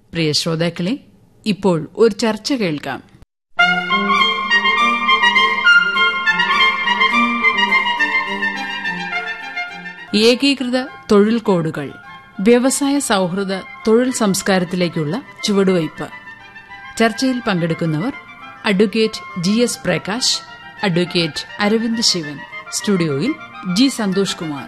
പ്രിയ ശ്രോതാക്കളെ ഇപ്പോൾ ഒരു ചർച്ച കേൾക്കാം ഏകീകൃത തൊഴിൽ കോഡുകൾ വ്യവസായ സൌഹൃദ തൊഴിൽ സംസ്കാരത്തിലേക്കുള്ള ചുവടുവയ്പ് ചർച്ചയിൽ പങ്കെടുക്കുന്നവർ advocate G S Prakash advocate Aravind Sivan സ്റ്റുഡിയോയിൽ ജി സന്തോഷ് കുമാർ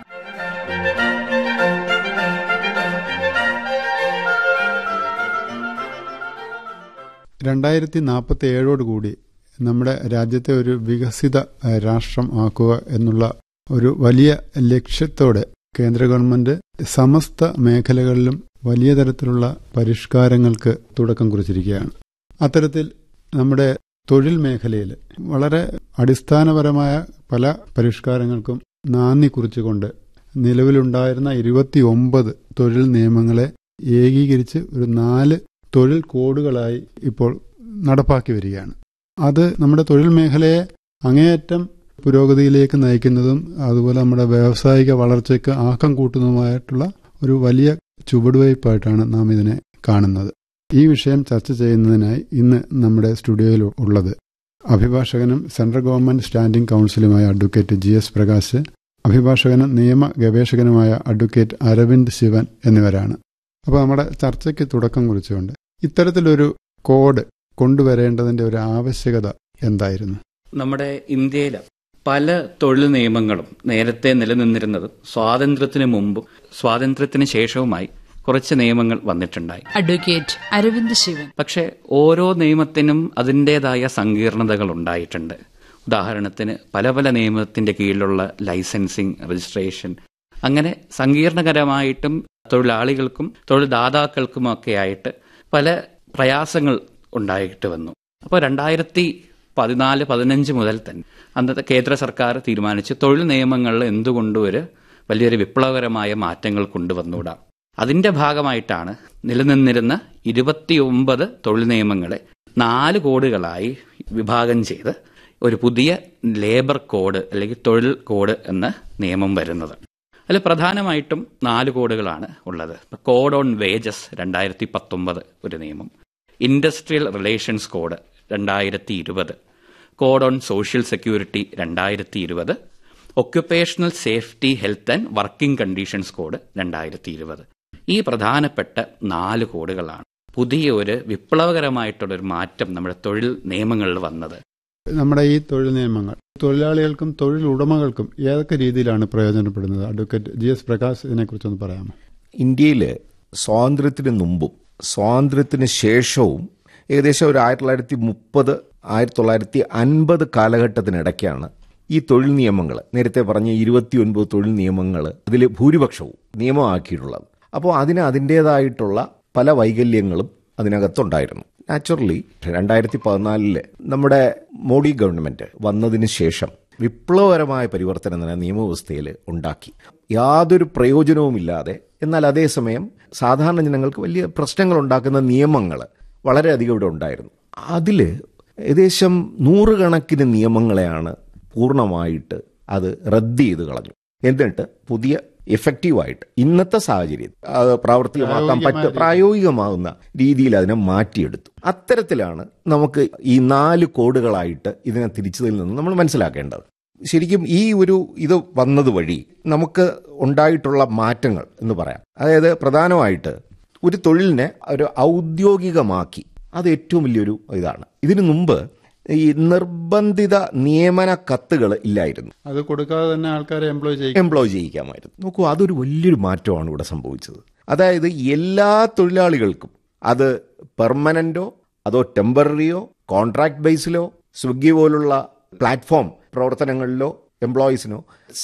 രണ്ടായിരത്തി നാൽപ്പത്തി ഏഴോടുകൂടി നമ്മുടെ രാജ്യത്തെ ഒരു വികസിത ഏഹ്, രാഷ്ട്രം ആക്കുക എന്നുള്ള ഒരു വലിയ ലക്ഷ്യത്തോടെ കേന്ദ്ര ഗവൺമെന്റ് സമസ്ത മേഖലകളിലും വലിയ തരത്തിലുള്ള പരിഷ്കാരങ്ങൾക്ക് തുടക്കം കുറിച്ചിരിക്കുകയാണ് അത്തരത്തിൽ നമ്മുടെ തൊഴിൽ മേഖലയിൽ വളരെ അടിസ്ഥാനപരമായ പല പരിഷ്കാരങ്ങൾക്കും നാന്ദി കുറിച്ചുകൊണ്ട് നിലവിലുണ്ടായിരുന്ന ഇരുപത്തിയൊമ്പത് തൊഴിൽ നിയമങ്ങളെ ഏകീകരിച്ച് ഒരു നാല് തൊഴിൽ കോഡുകളായി ഇപ്പോൾ നടപ്പാക്കി വരികയാണ് അത് നമ്മുടെ തൊഴിൽ മേഖലയെ അങ്ങേയറ്റം പുരോഗതിയിലേക്ക് നയിക്കുന്നതും അതുപോലെ നമ്മുടെ വ്യാവസായിക വളർച്ചയ്ക്ക് ആക്കം കൂട്ടുന്നതുമായിട്ടുള്ള ഒരു വലിയ ചുവടുവയ്പായിട്ടാണ് നാം ഇതിനെ കാണുന്നത് ഈ വിഷയം ചർച്ച ചെയ്യുന്നതിനായി ഇന്ന് നമ്മുടെ സ്റ്റുഡിയോയിൽ ഉള്ളത് അഭിഭാഷകനും സെൻട്രൽ ഗവൺമെന്റ് സ്റ്റാൻഡിംഗ് കൌൺസിലുമായ അഡ്വക്കേറ്റ് ജി എസ് പ്രകാശ് അഭിഭാഷകനും നിയമ ഗവേഷകനുമായ അഡ്വക്കേറ്റ് അരവിന്ദ് ശിവൻ എന്നിവരാണ് അപ്പോൾ നമ്മുടെ ചർച്ചയ്ക്ക് തുടക്കം കുറിച്ചുകൊണ്ട് ഇത്തരത്തിലൊരു കോഡ് കൊണ്ടുവരേണ്ടതിന്റെ ഒരു ആവശ്യകത എന്തായിരുന്നു നമ്മുടെ ഇന്ത്യയിൽ പല തൊഴിൽ നിയമങ്ങളും നേരത്തെ നിലനിന്നിരുന്നത് സ്വാതന്ത്ര്യത്തിന് മുമ്പും സ്വാതന്ത്ര്യത്തിന് ശേഷവുമായി കുറച്ച് നിയമങ്ങൾ വന്നിട്ടുണ്ടായി അഡ്വക്കേറ്റ് അരവിന്ദ് ശിവൻ പക്ഷെ ഓരോ നിയമത്തിനും അതിൻ്റെതായ സങ്കീർണതകൾ ഉണ്ടായിട്ടുണ്ട് ഉദാഹരണത്തിന് പല പല നിയമത്തിന്റെ കീഴിലുള്ള ലൈസൻസിങ് രജിസ്ട്രേഷൻ അങ്ങനെ സങ്കീർണകരമായിട്ടും തൊഴിലാളികൾക്കും തൊഴിൽദാതാക്കൾക്കുമൊക്കെ ആയിട്ട് പല പ്രയാസങ്ങൾ ഉണ്ടായിട്ട് വന്നു അപ്പോൾ രണ്ടായിരത്തി പതിനാല് പതിനഞ്ച് മുതൽ തന്നെ അന്നത്തെ കേന്ദ്ര സർക്കാർ തീരുമാനിച്ച് തൊഴിൽ നിയമങ്ങളിൽ എന്തുകൊണ്ട് ഒരു വലിയൊരു വിപ്ലവകരമായ മാറ്റങ്ങൾ കൊണ്ടുവന്നുകൂടാ അതിന്റെ ഭാഗമായിട്ടാണ് നിലനിന്നിരുന്ന ഇരുപത്തിയൊമ്പത് തൊഴിൽ നിയമങ്ങളെ നാല് കോഡുകളായി വിഭാഗം ചെയ്ത് ഒരു പുതിയ ലേബർ കോഡ് അല്ലെങ്കിൽ തൊഴിൽ കോഡ് എന്ന നിയമം വരുന്നത് അതിൽ പ്രധാനമായിട്ടും നാല് കോഡുകളാണ് ഉള്ളത് കോഡ് ഓൺ വേജസ് രണ്ടായിരത്തി പത്തൊമ്പത് ഒരു നിയമം ഇൻഡസ്ട്രിയൽ റിലേഷൻസ് കോഡ് രണ്ടായിരത്തി ഇരുപത് കോഡ് ഓൺ സോഷ്യൽ സെക്യൂരിറ്റി രണ്ടായിരത്തി ഇരുപത് occupational safety health and working conditions code രണ്ടായിരത്തി ഇരുപത് ഈ പ്രധാനപ്പെട്ട നാല് കോഡുകളാണ് പുതിയ ഒരു വിപ്ലവകരമായിട്ടുള്ള ഒരു മാറ്റം നമ്മുടെ തൊഴിൽ നിയമങ്ങളിൽ വന്നത് നമ്മുടെ ഈ തൊഴിൽ നിയമങ്ങൾ തൊഴിലാളികൾക്കും തൊഴിൽ ഉടമകൾക്കും ഏതൊക്കെ രീതിയിലാണ് പ്രയോജനപ്പെടുന്നത് അഡ്വക്കേറ്റ് ജി എസ് പ്രകാശ് ഇതിനെക്കുറിച്ചൊന്ന് പറയാമോ ഇന്ത്യയിൽ സ്വാതന്ത്ര്യത്തിന് മുമ്പും സ്വാതന്ത്ര്യത്തിന് ശേഷവും ഏകദേശം ഒരു ആയിരത്തി തൊള്ളായിരത്തി മുപ്പത് ആയിരത്തി തൊള്ളായിരത്തി അൻപത് കാലഘട്ടത്തിനിടയ്ക്കാണ് ഈ തൊഴിൽ നിയമങ്ങൾ നേരത്തെ പറഞ്ഞ ഇരുപത്തിയൊൻപത് തൊഴിൽ നിയമങ്ങൾ അതിൽ ഭൂരിപക്ഷവും നിയമമാക്കിയിട്ടുള്ളത് അപ്പോൾ അതിന് അതിൻ്റേതായിട്ടുള്ള പല വൈകല്യങ്ങളും അതിനകത്തുണ്ടായിരുന്നു നാച്ചുറലി രണ്ടായിരത്തി പതിനാലില് നമ്മുടെ മോഡി ഗവൺമെന്റ് വന്നതിന് ശേഷം വിപ്ലവകരമായ പരിവർത്തനം തന്നെ നിയമവ്യവസ്ഥയിൽ ഉണ്ടാക്കി യാതൊരു പ്രയോജനവുമില്ലാതെ എന്നാൽ അതേസമയം സാധാരണ ജനങ്ങൾക്ക് വലിയ പ്രശ്നങ്ങൾ ഉണ്ടാക്കുന്ന നിയമങ്ങൾ വളരെയധികം ഇവിടെ ഉണ്ടായിരുന്നു അതിൽ ഏകദേശം നൂറുകണക്കിന് നിയമങ്ങളെയാണ് പൂർണ്ണമായിട്ട് അത് റദ്ദ് ചെയ്ത് കളഞ്ഞു എന്നിട്ട് പുതിയ എഫക്റ്റീവായിട്ട് ഇന്നത്തെ സാഹചര്യം അത് പ്രാവർത്തികമാക്കാൻ പറ്റ പ്രായോഗികമാകുന്ന രീതിയിൽ അതിനെ മാറ്റിയെടുത്തു അത്തരത്തിലാണ് നമുക്ക് ഈ നാല് കോഡുകളായിട്ട് ഇതിനെ തിരിച്ചതിൽ നിന്ന് നമ്മൾ മനസ്സിലാക്കേണ്ടത് ശരിക്കും ഈ ഒരു ഇത് വന്നത് വഴി നമുക്ക് ഉണ്ടായിട്ടുള്ള മാറ്റങ്ങൾ എന്ന് പറയാം അതായത് പ്രധാനമായിട്ട് ഒരു തൊഴിലിനെ ഒരു ഔദ്യോഗികമാക്കി അത് ഏറ്റവും വലിയൊരു ഇതാണ് ഇതിനു മുമ്പ് ഈ നിർബന്ധിത നിയമന കത്തുകൾ ഇല്ലായിരുന്നു അത് കൊടുക്കാതെ തന്നെ ആൾക്കാരെ എംപ്ലോയ് ചെയ്യും എംപ്ലോയ് ചെയ്യിക്കാമായിരുന്നു നോക്കൂ അതൊരു വലിയൊരു മാറ്റമാണ് ഇവിടെ സംഭവിച്ചത് അതായത് എല്ലാ തൊഴിലാളികൾക്കും അത് പെർമനന്റോ അതോ ടെമ്പററിയോ കോൺട്രാക്ട് ബേസിലോ സ്വിഗ്ഗി പോലുള്ള പ്ലാറ്റ്ഫോം പ്രവർത്തനങ്ങളിലോ എംപ്ലോയീസിനോ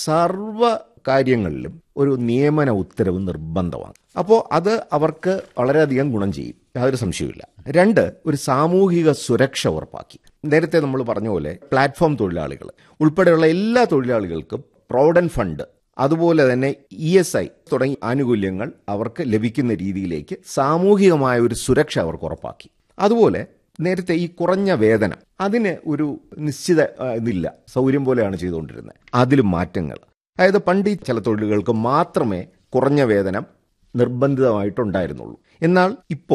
സർവ കാര്യങ്ങളിലും ഒരു നിയമന ഉത്തരവ് നിർബന്ധമാണ് അപ്പോൾ അത് അവർക്ക് വളരെയധികം ഗുണം ചെയ്യും യാതൊരു സംശയവുമില്ല രണ്ട് ഒരു സാമൂഹിക സുരക്ഷ ഉറപ്പാക്കി നേരത്തെ നമ്മൾ പറഞ്ഞ പോലെ പ്ലാറ്റ്ഫോം തൊഴിലാളികൾ ഉൾപ്പെടെയുള്ള എല്ലാ തൊഴിലാളികൾക്കും പ്രോവിഡന്റ് ഫണ്ട് അതുപോലെ തന്നെ ഇ എസ് ഐ തുടങ്ങിയ ആനുകൂല്യങ്ങൾ അവർക്ക് ലഭിക്കുന്ന രീതിയിലേക്ക് സാമൂഹികമായ ഒരു സുരക്ഷ അവർക്ക് ഉറപ്പാക്കി അതുപോലെ നേരത്തെ ഈ കുറഞ്ഞ വേതനം അതിന് ഒരു നിശ്ചിത ആ, ഇതില്ല സൗകര്യം പോലെയാണ് ചെയ്തുകൊണ്ടിരുന്നത് അതിലും മാറ്റങ്ങൾ അതായത് പണ്ട് ഈ ചില തൊഴിലുകൾക്ക് മാത്രമേ കുറഞ്ഞ വേതനം നിർബന്ധിതമായിട്ടുണ്ടായിരുന്നുള്ളൂ എന്നാൽ ഇപ്പോൾ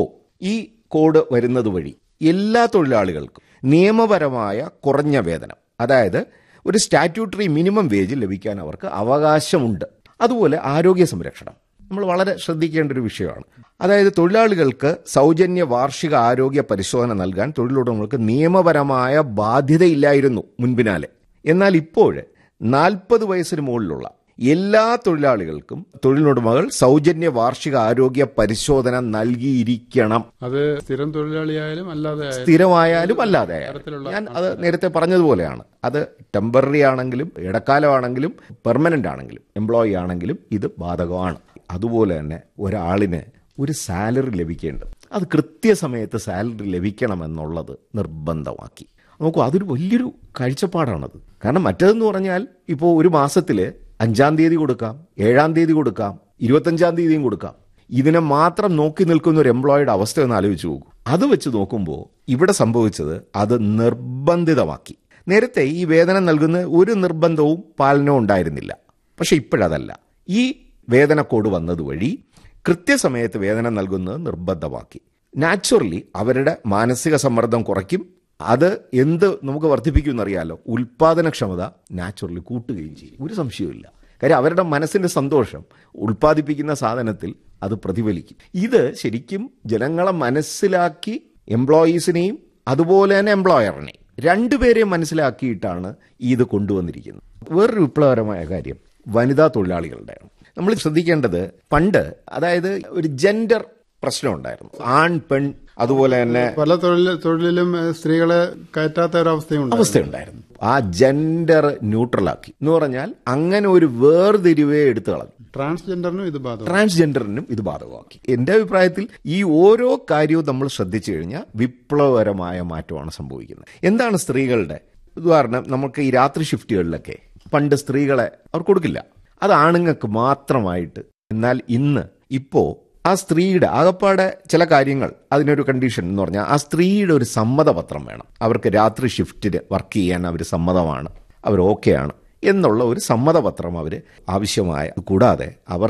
ഈ കോഡ് വരുന്നത് വഴി എല്ലാ തൊഴിലാളികൾക്കും നിയമപരമായ കുറഞ്ഞ വേതനം അതായത് ഒരു സ്റ്റാറ്റ്യൂട്ടറി മിനിമം വേജ് ലഭിക്കാൻ അവർക്ക് അവകാശമുണ്ട് അതുപോലെ ആരോഗ്യ സംരക്ഷണം നമ്മൾ വളരെ ശ്രദ്ധിക്കേണ്ട ഒരു വിഷയമാണ് അതായത് തൊഴിലാളികൾക്ക് സൗജന്യ വാർഷിക ആരോഗ്യ പരിശോധന നൽകാൻ തൊഴിലുടമകൾക്ക് നിയമപരമായ ബാധ്യതയില്ലായിരുന്നു മുൻപിനാലെ എന്നാൽ ഇപ്പോൾ നാൽപ്പത് വയസ്സിന് മുകളിലുള്ള എല്ലാ തൊഴിലാളികൾക്കും തൊഴിലുടമകൾ സൗജന്യ വാർഷിക ആരോഗ്യ പരിശോധന നൽകിയിരിക്കണം അത് സ്ഥിരം തൊഴിലാളിയായാലും അല്ലാതെ സ്ഥിരമായാലും അല്ലാതെ ഞാൻ അത് നേരത്തെ പറഞ്ഞതുപോലെയാണ് അത് ടെമ്പററി ആണെങ്കിലും ഇടക്കാലമാണെങ്കിലും പെർമനന്റ് ആണെങ്കിലും എംപ്ലോയി ആണെങ്കിലും ഇത് ബാധകമാണ് അതുപോലെ തന്നെ ഒരാളിന് ഒരു സാലറി ലഭിക്കേണ്ടത് അത് കൃത്യസമയത്ത് സാലറി ലഭിക്കണമെന്നുള്ളത് നിർബന്ധമാക്കി നോക്കൂ അതൊരു വലിയൊരു കാഴ്ചപ്പാടാണത് കാരണം മറ്റതെന്ന് പറഞ്ഞാൽ ഇപ്പോൾ ഒരു മാസത്തിൽ അഞ്ചാം തീയതി കൊടുക്കാം ഏഴാം തീയതി കൊടുക്കാം ഇരുപത്തഞ്ചാം തീയതിയും കൊടുക്കാം ഇതിനെ മാത്രം നോക്കി നിൽക്കുന്ന ഒരു എംപ്ലോയിയുടെ അവസ്ഥ ഒന്ന് ആലോചിച്ച് നോക്കൂ അത് വെച്ച് നോക്കുമ്പോൾ ഇവിടെ സംഭവിച്ചത് അത് നിർബന്ധിതമാക്കി നേരത്തെ ഈ വേതനം നൽകുന്ന ഒരു നിർബന്ധവും പാലനവും ഉണ്ടായിരുന്നില്ല പക്ഷെ ഇപ്പോഴതല്ല ഈ വേതന കോഡ് വന്നതുവഴി കൃത്യസമയത്ത് വേതനം നൽകുന്നത് നിർബന്ധമാക്കി നാച്ചുറലി അവരുടെ മാനസിക സമ്മർദ്ദം കുറയ്ക്കും അത് എന്ത് നമുക്ക് വർദ്ധിപ്പിക്കുമെന്നറിയാലോ ഉൽപാദനക്ഷമത നാച്ചുറലി കൂട്ടുകയും ചെയ്യും ഒരു സംശയവുമില്ല കാര്യം അവരുടെ മനസ്സിന്റെ സന്തോഷം ഉൽപ്പാദിപ്പിക്കുന്ന സാധനത്തിൽ അത് പ്രതിഫലിക്കും ഇത് ശരിക്കും ജനങ്ങളെ മനസ്സിലാക്കി എംപ്ലോയീസിനെയും അതുപോലെ തന്നെ എംപ്ലോയറിനെയും രണ്ടുപേരെയും മനസ്സിലാക്കിയിട്ടാണ് ഇത് കൊണ്ടുവന്നിരിക്കുന്നത് വേറൊരു വിപ്ലവകരമായ കാര്യം വനിതാ തൊഴിലാളികളുടെ നമ്മൾ ശ്രദ്ധിക്കേണ്ടത് പണ്ട് അതായത് ഒരു ജെൻഡർ പ്രശ്നം ഉണ്ടായിരുന്നു ആൺ പെൺ അതുപോലെ തന്നെ പല തൊഴിൽ തൊഴിലിലും ഏഹ്, സ്ത്രീകളെ കയറ്റാത്ത ഒരവസ്ഥയുണ്ട് അവസ്ഥയുണ്ടായിരുന്നു ആ ജെൻഡർ ന്യൂട്രലാക്കി എന്ന് പറഞ്ഞാൽ അങ്ങനെ ഒരു വേർതിരിവേ എടുത്തു കളഞ്ഞു ട്രാൻസ്ജെൻഡറിനും ഇത് ബാധകം ട്രാൻസ്ജെൻഡറിനും ഇത് ബാധകമാക്കി എന്റെ അഭിപ്രായത്തിൽ ഈ ഓരോ കാര്യവും നമ്മൾ ശ്രദ്ധിച്ചു കഴിഞ്ഞാൽ വിപ്ലവകരമായ മാറ്റമാണ് സംഭവിക്കുന്നത് എന്താണ് സ്ത്രീകളുടെ ഉദാഹരണം നമുക്ക് ഈ രാത്രി ഷിഫ്റ്റുകളിലൊക്കെ പണ്ട് സ്ത്രീകളെ അവർ കൊടുക്കില്ല അത് ആണുങ്ങൾക്ക് മാത്രമായിട്ട് എന്നാൽ ഇന്ന് ഇപ്പോ ആ സ്ത്രീയുടെ ആകപ്പാടെ ചില കാര്യങ്ങൾ അതിനൊരു കണ്ടീഷൻ എന്ന് പറഞ്ഞാൽ ആ സ്ത്രീയുടെ ഒരു സമ്മതപത്രം വേണം അവർക്ക് രാത്രി ഷിഫ്റ്റിൽ വർക്ക് ചെയ്യാൻ അവർ സമ്മതമാണ് അവർ ഓക്കെയാണ് എന്നുള്ള ഒരു സമ്മതപത്രം അവർ ആവശ്യമായ കൂടാതെ അവർ